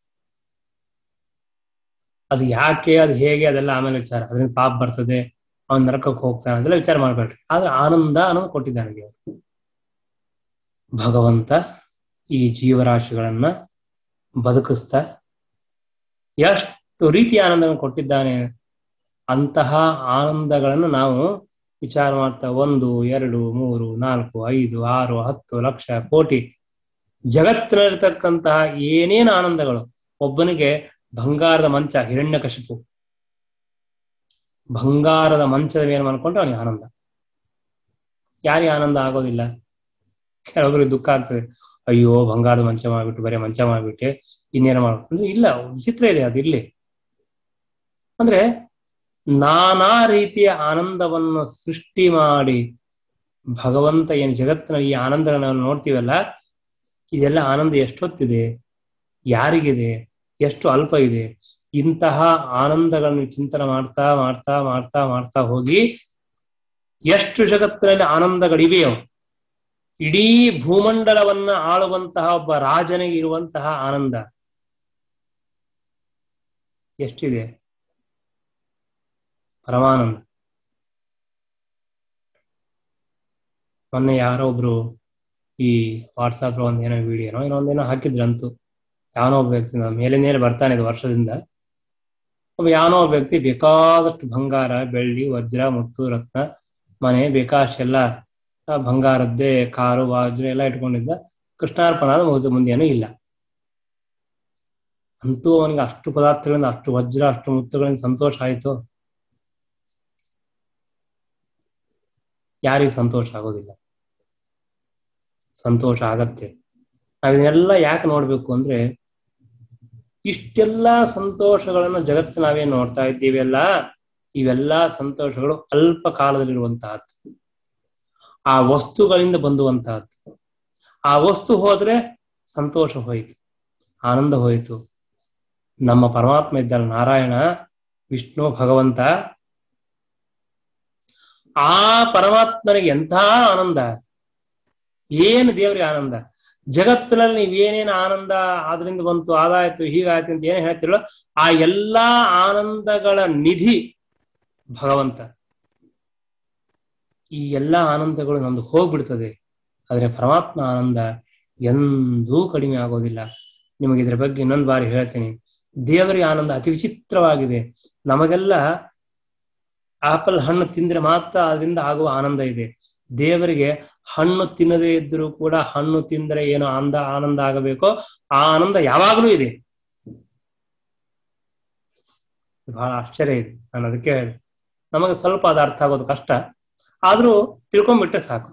ಅದು ಯಾಕೆ ಅದು ಹೇಗೆ ಅದೆಲ್ಲ ಆಮೇಲೆ ವಿಚಾರ ಅದರಿಂದ ಪಾಪ ಬರ್ತದೆ ಅವನ್ ನರಕಕ್ಕೆ ಹೋಗ್ತಾನೆ ಅದೆಲ್ಲ ವಿಚಾರ ಮಾಡ್ಬೇಡ್ರಿ ಆದ್ರೆ ಆನಂದ ಅನ್ನೋದು ಕೊಟ್ಟಿದ್ದಾನೆ ದೇವರು ಭಗವಂತ ಈ ಜೀವರಾಶಿಗಳನ್ನ ಬದುಕಿಸ್ತಾ ಎಷ್ಟು ರೀತಿಯ ಆನಂದವನ್ನು ಕೊಟ್ಟಿದ್ದಾನೆ ಅಂತಹ ಆನಂದಗಳನ್ನು ನಾವು ವಿಚಾರ ಮಾಡ್ತಾ ಒಂದು ಎರಡು ಮೂರು ನಾಲ್ಕು ಐದು ಆರು ಹತ್ತು ಲಕ್ಷ ಕೋಟಿ ಜಗತ್ತಿನಲ್ಲಿರ್ತಕ್ಕಂತಹ ಏನೇನು ಆನಂದಗಳು ಒಬ್ಬನಿಗೆ ಬಂಗಾರದ ಮಂಚ ಹಿರಣ್ಯಕಶಿಪು ಬಂಗಾರದ ಮಂಚದ ಮೇಲೆ ಮಾಡ್ಕೊಂಡ್ರೆ ಅವನಿಗೆ ಆನಂದ ಯಾರಿಗೆ ಆನಂದ ಆಗೋದಿಲ್ಲ ಕೆಲವೊಬ್ಬರಿಗೆ ದುಃಖ ಆಗ್ತದೆ ಅಯ್ಯೋ ಬಂಗಾರದ ಮಂಚ ಮಾಡ್ಬಿಟ್ಟು ಬರೀ ಮಂಚ ಮಾಡ್ಬಿಟ್ಟೆ ಇನ್ನೇನು ಮಾಡ ಅಂದ್ರೆ ಇಲ್ಲ ವಿಚಿತ್ರ ಇದೆ ಅದಿರ್ಲಿ ಅಂದ್ರೆ ನಾನಾ ರೀತಿಯ ಆನಂದವನ್ನು ಸೃಷ್ಟಿ ಮಾಡಿ ಭಗವಂತ ಏನು ಜಗತ್ತಿನ ಈ ಆನಂದಗಳನ್ನು ನೋಡ್ತೀವಲ್ಲ ಇದೆಲ್ಲ ಆನಂದ ಎಷ್ಟೊತ್ತಿದೆ ಯಾರಿಗಿದೆ ಎಷ್ಟು ಅಲ್ಪ ಇದೆ ಇಂತಹ ಆನಂದಗಳನ್ನು ಚಿಂತನೆ ಮಾಡ್ತಾ ಮಾಡ್ತಾ ಮಾಡ್ತಾ ಮಾಡ್ತಾ ಹೋಗಿ ಎಷ್ಟು ಜಗತ್ತಿನಲ್ಲಿ ಆನಂದಗಳಿವೆಯೋ ಇಡೀ ಭೂಮಂಡಲವನ್ನ ಆಳುವಂತಹ ಒಬ್ಬ ರಾಜನಿಗೆ ಇರುವಂತಹ ಆನಂದ ಎಷ್ಟಿದೆ ಪರಮಾನಂದ ಮೊನ್ನೆ ಯಾರೋ ಒಬ್ರು ಈ ವಾಟ್ಸಾಪ್ ಒಂದ್ ಏನೋ ವಿಡಿಯೋನೋ ಏನೋ ಒಂದೇನೋ ಹಾಕಿದ್ರಂತೂ ಯಾವನೋ ಒಬ್ಬ ವ್ಯಕ್ತಿ ಮೇಲೆ ಮೇಲೆ ಬರ್ತಾನೆ ಇದು ವರ್ಷದಿಂದ ಒಬ್ಬ ಯಾವನೋ ಒಬ್ಬ ವ್ಯಕ್ತಿ ಬೇಕಾದಷ್ಟು ಬಂಗಾರ ಬೆಳ್ಳಿ ವಜ್ರ ಮುತ್ತು ರತ್ನ ಮನೆ ಬೇಕಾದಷ್ಟೆಲ್ಲ ಬಂಗಾರದ್ದೇ ಕಾರು ವಾಜ್ರ ಎಲ್ಲ ಇಟ್ಕೊಂಡಿದ್ದ ಕೃಷ್ಣಾರ್ಪಣ ಮುಗಿದ ಮುಂದೆ ಏನೂ ಇಲ್ಲ ಅಂತೂ ಅವನಿಗೆ ಅಷ್ಟು ಪದಾರ್ಥಗಳಿಂದ ಅಷ್ಟು ವಜ್ರ ಅಷ್ಟು ಮುತ್ತುಗಳಿಂದ ಸಂತೋಷ ಆಯಿತು ಯಾರಿಗೆ ಸಂತೋಷ ಆಗೋದಿಲ್ಲ ಸಂತೋಷ ಆಗತ್ತೆ ನಾವ್ ಇದನ್ನೆಲ್ಲ ಯಾಕೆ ನೋಡ್ಬೇಕು ಅಂದ್ರೆ ಇಷ್ಟೆಲ್ಲಾ ಸಂತೋಷಗಳನ್ನ ಜಗತ್ತು ನಾವೇನ್ ನೋಡ್ತಾ ಇದ್ದೀವಿ ಅಲ್ಲ ಇವೆಲ್ಲಾ ಸಂತೋಷಗಳು ಅಲ್ಪ ಕಾಲದಲ್ಲಿರುವಂತಹದ್ದು ಆ ವಸ್ತುಗಳಿಂದ ಬಂದುವಂತಹದ್ದು ಆ ವಸ್ತು ಹೋದ್ರೆ ಸಂತೋಷ ಹೋಯಿತು ಆನಂದ ಹೋಯಿತು ನಮ್ಮ ಪರಮಾತ್ಮ ಇದ್ದಲ್ಲ ನಾರಾಯಣ ವಿಷ್ಣು ಭಗವಂತ ಆ ಪರಮಾತ್ಮನಿಗೆ ಎಂಥ ಆನಂದ ಏನು ದೇವರಿಗೆ ಆನಂದ ಜಗತ್ತಿನಲ್ಲಿ ನೀವೇನೇನು ಆನಂದ ಆದ್ರಿಂದ ಬಂತು ಅದಾಯ್ತು ಹೀಗಾಯ್ತು ಅಂತ ಏನ್ ಹೇಳ್ತಿರೋ ಆ ಎಲ್ಲಾ ಆನಂದಗಳ ನಿಧಿ ಭಗವಂತ ಈ ಎಲ್ಲಾ ಆನಂದಗಳು ನಮ್ದು ಹೋಗ್ಬಿಡ್ತದೆ ಆದ್ರೆ ಪರಮಾತ್ಮ ಆನಂದ ಎಂದೂ ಕಡಿಮೆ ಆಗೋದಿಲ್ಲ ನಿಮಗೆ ಇದ್ರ ಬಗ್ಗೆ ಇನ್ನೊಂದು ಬಾರಿ ಹೇಳ್ತೀನಿ ದೇವರಿಗೆ ಆನಂದ ಅತಿ ವಿಚಿತ್ರವಾಗಿದೆ ನಮಗೆಲ್ಲ ಆಪಲ್ ಹಣ್ಣು ತಿಂದ್ರೆ ಮಾತ್ರ ಅದರಿಂದ ಆಗುವ ಆನಂದ ಇದೆ ದೇವರಿಗೆ ಹಣ್ಣು ತಿನ್ನದೇ ಇದ್ರೂ ಕೂಡ ಹಣ್ಣು ತಿಂದ್ರೆ ಏನು ಆನಂದ ಆನಂದ ಆಗಬೇಕೋ ಆ ಆನಂದ ಯಾವಾಗಲೂ ಇದೆ ಬಹಳ ಆಶ್ಚರ್ಯ ಇದೆ ನಾನು ಅದಕ್ಕೆ ನಮಗೆ ಸ್ವಲ್ಪ ಅದು ಅರ್ಥ ಆಗೋದು ಕಷ್ಟ ಆದ್ರೂ ತಿಳ್ಕೊಂಡ್ಬಿಟ್ರೆ ಸಾಕು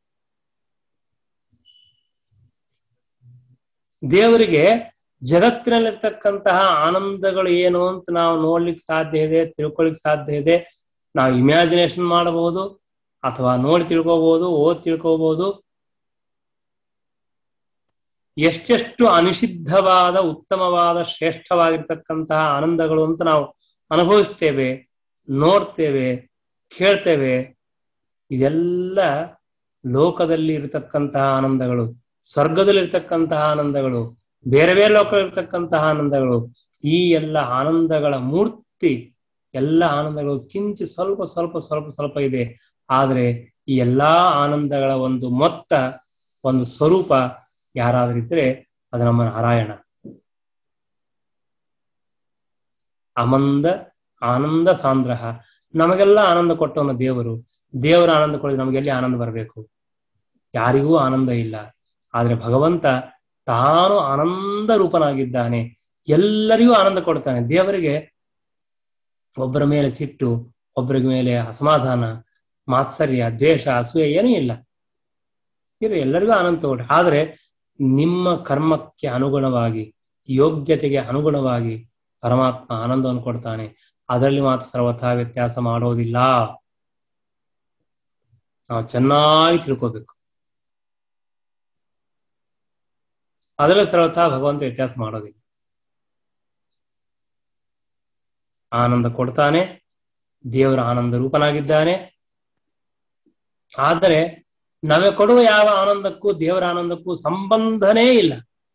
ದೇವರಿಗೆ ಜಗತ್ತಿನಲ್ಲಿರ್ತಕ್ಕಂತಹ ಆನಂದಗಳು ಏನು ಅಂತ ನಾವು ನೋಡ್ಲಿಕ್ಕೆ ಸಾಧ್ಯ ಇದೆ ತಿಳ್ಕೊಳಿಕ್ ಸಾಧ್ಯ ಇದೆ ನಾವು ಇಮ್ಯಾಜಿನೇಷನ್ ಮಾಡಬಹುದು ಅಥವಾ ನೋಡಿ ತಿಳ್ಕೋಬಹುದು ಓದ್ ತಿಳ್ಕೋಬಹುದು ಎಷ್ಟೆಷ್ಟು ಅನಿಷಿದ್ಧವಾದ ಉತ್ತಮವಾದ ಶ್ರೇಷ್ಠವಾಗಿರ್ತಕ್ಕಂತಹ ಆನಂದಗಳು ಅಂತ ನಾವು ಅನುಭವಿಸ್ತೇವೆ ನೋಡ್ತೇವೆ ಕೇಳ್ತೇವೆ ಇದೆಲ್ಲ ಲೋಕದಲ್ಲಿ ಇರತಕ್ಕಂತಹ ಆನಂದಗಳು ಸ್ವರ್ಗದಲ್ಲಿ ಇರ್ತಕ್ಕಂತಹ ಆನಂದಗಳು ಬೇರೆ ಬೇರೆ ಲೋಕದಲ್ಲಿರ್ತಕ್ಕಂತಹ ಆನಂದಗಳು ಈ ಎಲ್ಲ ಆನಂದಗಳ ಮೂರ್ತಿ ಎಲ್ಲ ಆನಂದಗಳು ಕಿಂಚಿ ಸ್ವಲ್ಪ ಸ್ವಲ್ಪ ಸ್ವಲ್ಪ ಸ್ವಲ್ಪ ಇದೆ ಆದ್ರೆ ಈ ಎಲ್ಲಾ ಆನಂದಗಳ ಒಂದು ಮೊತ್ತ ಒಂದು ಸ್ವರೂಪ ಯಾರಾದ್ರೂ ಇದ್ರೆ ಅದು ನಮ್ಮ ನಾರಾಯಣ ಅಮಂದ ಆನಂದ ಸಾಂದ್ರಹ ನಮಗೆಲ್ಲ ಆನಂದ ಕೊಟ್ಟವನ ದೇವರು ದೇವರ ಆನಂದ ಕೊಡಿದ್ರೆ ನಮಗೆಲ್ಲಿ ಆನಂದ ಬರಬೇಕು ಯಾರಿಗೂ ಆನಂದ ಇಲ್ಲ ಆದ್ರೆ ಭಗವಂತ ತಾನು ಆನಂದ ರೂಪನಾಗಿದ್ದಾನೆ ಎಲ್ಲರಿಗೂ ಆನಂದ ಕೊಡ್ತಾನೆ ದೇವರಿಗೆ ಒಬ್ಬರ ಮೇಲೆ ಸಿಟ್ಟು ಒಬ್ಬರ ಮೇಲೆ ಅಸಮಾಧಾನ ಮಾತ್ಸರ್ಯ ದ್ವೇಷ ಅಸೂಯೆ ಏನೂ ಇಲ್ಲ ಇರು ಎಲ್ಲರಿಗೂ ಆನಂದ ತಗೊಳ್ರಿ ಆದ್ರೆ ನಿಮ್ಮ ಕರ್ಮಕ್ಕೆ ಅನುಗುಣವಾಗಿ ಯೋಗ್ಯತೆಗೆ ಅನುಗುಣವಾಗಿ ಪರಮಾತ್ಮ ಆನಂದವನ್ನು ಕೊಡ್ತಾನೆ ಅದರಲ್ಲಿ ಮಾತ್ರ ಸರ್ವಥಾ ವ್ಯತ್ಯಾಸ ಮಾಡೋದಿಲ್ಲ ನಾವು ಚೆನ್ನಾಗಿ ತಿಳ್ಕೋಬೇಕು ಅದರಲ್ಲಿ ಸರ್ವಥಾ ಭಗವಂತ ವ್ಯತ್ಯಾಸ ಮಾಡೋದಿಲ್ಲ ಆನಂದ ಕೊಡ್ತಾನೆ ದೇವರ ಆನಂದ ರೂಪನಾಗಿದ್ದಾನೆ ಆದರೆ ನಮಗೆ ಕೊಡುವ ಯಾವ ಆನಂದಕ್ಕೂ ದೇವರ ಆನಂದಕ್ಕೂ ಸಂಬಂಧನೇ ಇಲ್ಲ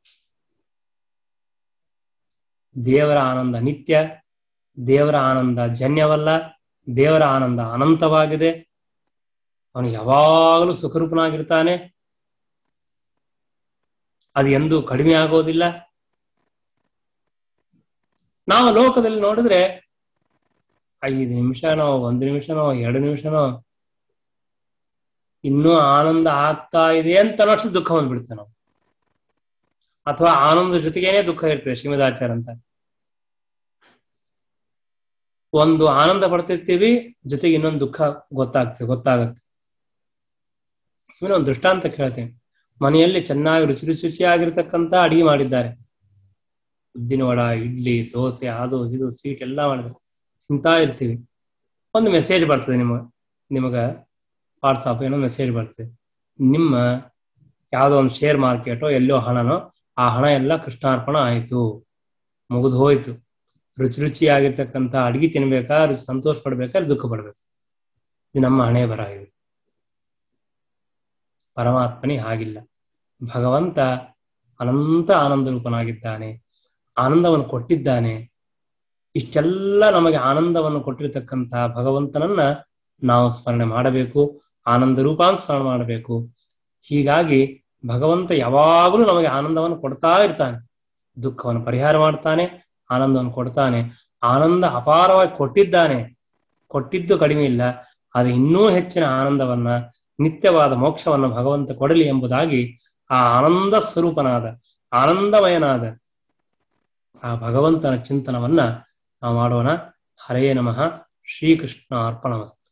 ದೇವರ ಆನಂದ ನಿತ್ಯ ದೇವರ ಆನಂದ ಜನ್ಯವಲ್ಲ ದೇವರ ಆನಂದ ಅನಂತವಾಗಿದೆ ಅವನು ಯಾವಾಗಲೂ ಸುಖರೂಪನಾಗಿರ್ತಾನೆ ಅದು ಎಂದೂ ಕಡಿಮೆ ಆಗೋದಿಲ್ಲ ನಾವು ಲೋಕದಲ್ಲಿ ನೋಡಿದ್ರೆ ಐದು ನಿಮಿಷನೋ ಒಂದು ನಿಮಿಷನೋ ಎರಡು ನಿಮಿಷನೋ ಇನ್ನೂ ಆನಂದ ಆಗ್ತಾ ಇದೆ ಅಂತ ಅನ್ನೋಷ್ಟು ದುಃಖ ಬಂದ್ಬಿಡ್ತೇವೆ ನಾವು ಅಥವಾ ಆನಂದ ಜೊತೆಗೇನೆ ದುಃಖ ಇರ್ತದೆ ಶ್ರೀಮದಾಚಾರ್ಯ ಅಂತ ಒಂದು ಆನಂದ ಪಡ್ತಿರ್ತೀವಿ ಜೊತೆಗೆ ಇನ್ನೊಂದು ದುಃಖ ಗೊತ್ತಾಗ್ತದೆ ಗೊತ್ತಾಗತ್ತೆ ಸುಮ್ಮನೆ ಒಂದು ದೃಷ್ಟಾಂತ ಕೇಳ್ತೇನೆ ಮನೆಯಲ್ಲಿ ಚೆನ್ನಾಗಿ ರುಚಿ ರುಚಿ ರುಚಿಯಾಗಿರ್ತಕ್ಕಂಥ ಅಡಿಗೆ ಮಾಡಿದ್ದಾರೆ ಉದ್ದಿನ ವಡ ಇಡ್ಲಿ ದೋಸೆ ಅದು ಇದು ಸ್ವೀಟ್ ಎಲ್ಲ ಮಾಡಿದ್ರು ತಿಂತಾ ಇರ್ತೀವಿ ಒಂದು ಮೆಸೇಜ್ ಬರ್ತದೆ ನಿಮ್ಮ ನಿಮಗ ವಾಟ್ಸಾಪ್ ಏನೋ ಮೆಸೇಜ್ ಬರ್ತದೆ ನಿಮ್ಮ ಯಾವುದೋ ಒಂದು ಶೇರ್ ಮಾರ್ಕೆಟೋ ಎಲ್ಲೋ ಹಣನೋ ಆ ಹಣ ಎಲ್ಲ ಕೃಷ್ಣಾರ್ಪಣ ಆಯಿತು ಮುಗಿದು ಹೋಯ್ತು ರುಚಿ ರುಚಿಯಾಗಿರ್ತಕ್ಕಂಥ ಅಡಿಗೆ ತಿನ್ಬೇಕಾ ರುಚಿ ಸಂತೋಷ ಪಡ್ಬೇಕಾದ್ರೆ ದುಃಖ ಪಡ್ಬೇಕು ಇದು ನಮ್ಮ ಹಣೆ ಬರ ಇದೆ ಪರಮಾತ್ಮನಿ ಹಾಗಿಲ್ಲ ಭಗವಂತ ಅನಂತ ಆನಂದ ರೂಪನಾಗಿದ್ದಾನೆ ಆನಂದವನ್ನು ಕೊಟ್ಟಿದ್ದಾನೆ ಇಷ್ಟೆಲ್ಲ ನಮಗೆ ಆನಂದವನ್ನು ಕೊಟ್ಟಿರತಕ್ಕಂತಹ ಭಗವಂತನನ್ನ ನಾವು ಸ್ಮರಣೆ ಮಾಡಬೇಕು ಆನಂದ ರೂಪಾನ್ ಸ್ಮರಣೆ ಮಾಡಬೇಕು ಹೀಗಾಗಿ ಭಗವಂತ ಯಾವಾಗಲೂ ನಮಗೆ ಆನಂದವನ್ನು ಕೊಡ್ತಾ ಇರ್ತಾನೆ ದುಃಖವನ್ನು ಪರಿಹಾರ ಮಾಡ್ತಾನೆ ಆನಂದವನ್ನು ಕೊಡ್ತಾನೆ ಆನಂದ ಅಪಾರವಾಗಿ ಕೊಟ್ಟಿದ್ದಾನೆ ಕೊಟ್ಟಿದ್ದು ಕಡಿಮೆ ಇಲ್ಲ ಆದರೆ ಇನ್ನೂ ಹೆಚ್ಚಿನ ಆನಂದವನ್ನ ನಿತ್ಯವಾದ ಮೋಕ್ಷವನ್ನು ಭಗವಂತ ಕೊಡಲಿ ಎಂಬುದಾಗಿ ಆ ಆನಂದ ಸ್ವರೂಪನಾದ ಆನಂದಮಯನಾದ ಆ ಭಗವಂತನ ಚಿಂತನವನ್ನ ನಾವು ಮಾಡೋಣ ಹರೇ ನಮಃ ಶ್ರೀಕೃಷ್ಣ ಅರ್ಪಣಮಸ್ತು